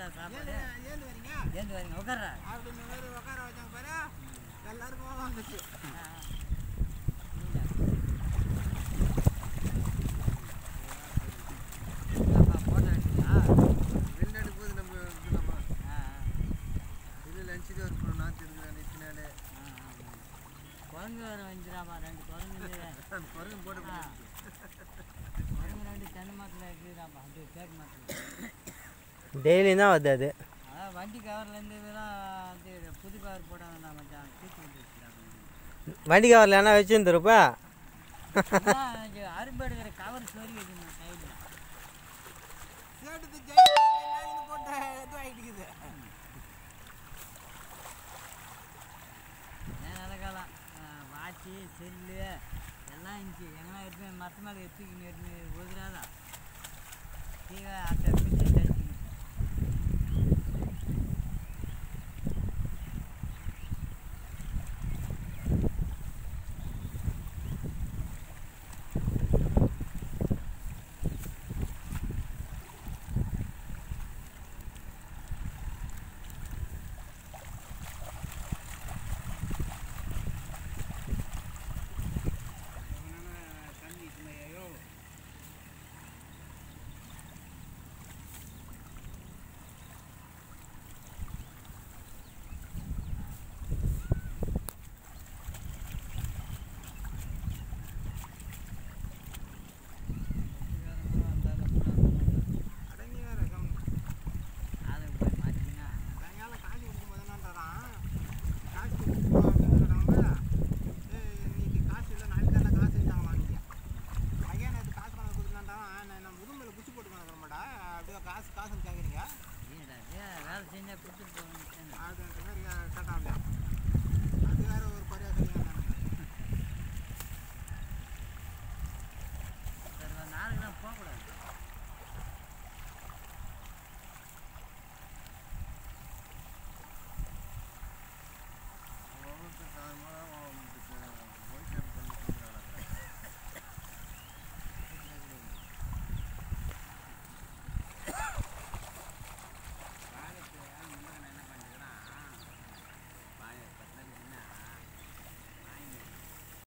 என்னடா சாப்பாடு ஏந்து ஏந்து வரீங்க ஏந்து வரீங்க உட்கார்றா அப்படின்னு வேறு உட்கார வச்சாங்க பாரு எல்லாருக்கும் கோவம் வந்துச்சு போட்டோ எடுத்தியா வெளிநாடு போது நம்ம இது நம்ம இது லஞ்சு தான் இருக்கணும் நாற்று எடுக்கிறேன் நித்தினாலே குரங்கு வேறு வந்துடாமா ரெண்டு குரங்கு குரங்கு போட்டு ஆ. குரங்கு ரெண்டு தென்னை மரத்தில் இருக்குதாம்மா அது தேக்கு மரத்தில் டெய்லியும் தான் வருது அது அதான் வண்டி கவர்லேருந்து இதெல்லாம் வந்து புது கவர் போட்டாங்கண்ணா மச்சான் தூக்கி வந்து வச்சுக்கிறாங்க வண்டி கவரில் என்ன வச்சுருந்துருப்பா அரும்பு எடுக்கிற கவர் சொறி வைக்கணும் சைடில் சேர்த்து ஜெயிலிருந்து போட்டு இது ஆகிட்டுக்குது ஏன் நல்ல காலம் வாட்சி செல்லு எல்லாம் இருந்துச்சு எங்கன்னா எடுத்து மரத்து மேலே எடுத்துக்கின்னு எடுத்து ஒதுராதான் தீவை அத்தை பிடிச்சி தச்சுக்கிட்டு தண்ணி இல்லையோ அடங்கி வேற கம்மி அதை போய் மாற்றிக்கினா சாயங்காலம் காசு கொடுக்கும்போது என்னன்றான் காசு கொடுப்போம் அப்படின்னு சொல்கிறாங்க இன்னைக்கு காசு இல்லை நாளைக்கு தானே காசு இருந்தாங்களான்னு பையன் நேற்று காசு பணம் கொடுக்கலான்றான் நான் நான் முதுமையில் குச்சி போட்டு கிடக்கிறேன்டா அப்படியே காசு காசுன்னு கேட்குறீங்க ஏடா வேலை செஞ்சால் கொடுத்துட்டு போகணும் அதுன்ற மாதிரி கேட்டாங்க